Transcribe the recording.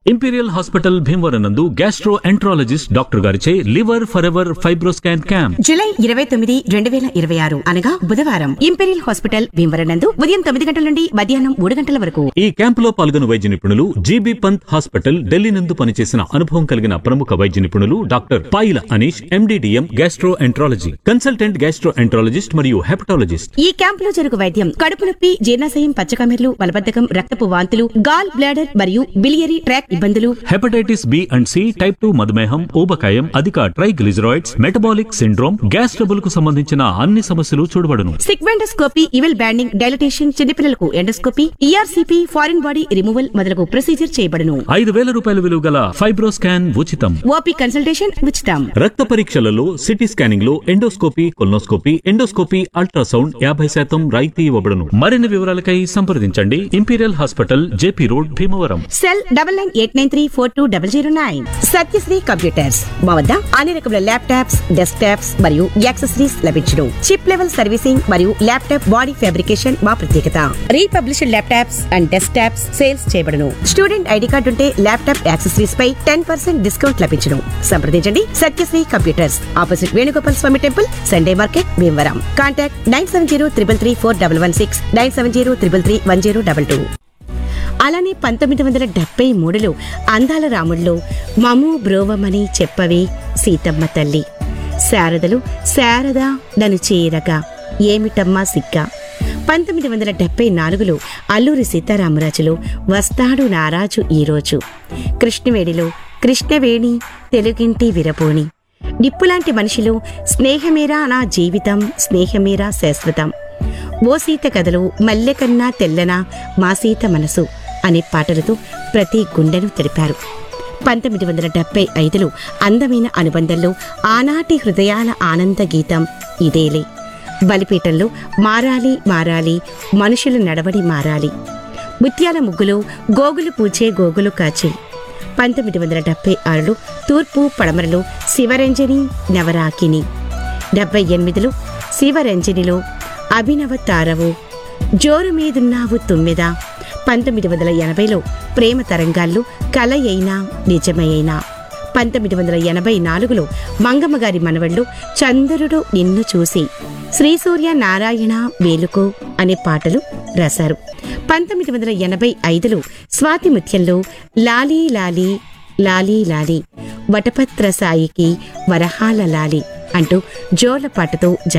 imperial hospital Bhimavaram నందు gastroenterologist doctor గారిచే liver forever fibroscan camp July ఇరవై తొమ్మిది రెండు వేల ఇరవై ఆరు అనగా బుధవారం ఇంపీరియల్ హాస్పిటల్ భీమవరం నందు ఉదయం తొమ్మిది గంటల నుండి మధ్యాహ్నం మూడు గంటల వరకు ఈ క్యాంపులో పాల్గొన్న వైద్య నిపుణులు జీబీ పంత్ హాస్పిటల్ ఢిల్లీ నందు పనిచేసిన అనుభవం కలిగిన ప్రముఖ వైద్య నిపుణులు doctor Payila Anish MDDM gastroenterology consultant gastroenterologist మరియు హెపటాలజిస్ట్ ఈ క్యాంపులో జరుగు వైద్యం కడుపు నొప్పి జీర్ణాశయం పచ్చకమెర్లు మలబద్ధకం రక్తపు వాంతులు గాల్ బ్లాడర్ మరియు బిలియరీ ట్రాక్ ఇబ్బందులు hepatitis B and C type two మధుమేహం ఊబకాయం అధిక triglycerides metabolic syndrome gas trouble కు సంబంధించిన అన్ని సమస్యలు చూడబడును సిగ్వెండోస్కోపీ ఇవెల్ బ్యాండింగ్ డైలటేషన్ చిన్నపిల్లలకు endoscopy ERCP foreign body removal మొదలగు ప్రొసీజర్ చేయబడును ఐదు వేల రూపాయల విలువ గల ఫైబ్రోస్కాన్ ఉచితం ఓపీ కన్సల్టేషన్ ఉచితం రక్త పరీక్షలలో సిటీ స్కానింగ్ లో ఎండోస్కోపీ కొల్నోస్కోపీ ఎండోస్కోపీ అల్ట్రాసౌండ్ యాభై శాతం రాయితీ ఇవ్వబడును మరిన్ని వివరాలకై సంప్రదించండి imperial hospital JP road Bhimavaram cell double nine eight nine three four two double zero nine Satyasri computers మా వద్ద అన్ని రకముల ల్యాప్టాప్స్ డెస్క్ టాప్స్ మరియు యాక్సెసరీస్ లభించును చిప్ లెవెల్ సర్వీసింగ్ మరియు ల్యాప్టాప్ బాడీ ఫ్యాబ్రికేషన్ మా ప్రత్యేకత refurbished laptops and desktops sales చేయబడును స్టూడెంట్ ఐడి కార్డు ఉంటే ల్యాప్టాప్ యాక్సెసరీస్ పై టెన్ పర్సెంట్ డిస్కౌంట్ లభించును సంప్రదించండి Satyasri computers opposite Venugopal Swamy temple Sunday market Bhimavaram contact nine seven zero triple three four double one six nine seven zero triple three one zero double two అలానే పంతొమ్మిది వందల డెబ్బై మూడులో అందాల రాముల్లో మము బ్రోవమని చెప్పవే సీతమ్మ తల్లి శారదలు శారద నన్ను చేరగా ఏమిటమ్మా సిగ్గ పంతొమ్మిది వందల డెబ్బై నాలుగులో అల్లూరి సీతారామరాజులో వస్తాడు నారాజు ఈరోజు కృష్ణవేణిలో కృష్ణవేణి తెలుగింటి విరపోని నిప్పులాంటి మనిషిలో స్నేహమేరా నా జీవితం స్నేహమేరా శాశ్వతం ఓ సీత కథలో మల్లె కన్నా తెల్లనా మా సీత మనసు అనే పాటలతో ప్రతి గుండెను తెలిపారు పంతొమ్మిది వందల డెబ్బై ఐదులో అందమైన అనుబంధంలో ఆనాటి హృదయాల ఆనంద గీతం ఇదేలే బలిపీఠంలో మారాలి మారాలి మనుషుల నడవడి మారాలి ముత్యాల ముగ్గులో గోగులు పూచే గోగులు కాచే పంతొమ్మిది వందల డెబ్బై ఆరులో తూర్పు పడమరలో శివరంజని నవరాకిని డెబ్బై ఎనిమిదిలో శివరంజనిలో అభినవ తారవు జోరు మీదున్నావు తుమ్మిద పంతొమ్మిది వందల ఎనభైలో ప్రేమ తరంగాల్లో కల అయినా నిజమైనా పంతొమ్మిది వందల ఎనభై నాలుగులో మంగమ్మ గారి మనవళ్ళు చంద్రుడు నిన్ను చూసి శ్రీ సూర్య నారాయణ వేలుకో అనే పాటలు రాశారు పంతొమ్మిది వందల ఎనభై ఐదులో స్వాతి ముత్యంలో లాలీ లాలీ లాలీ లాలీ వటపత్ర సాయికి వరహాల లాలి అంటూ జోలపాటతో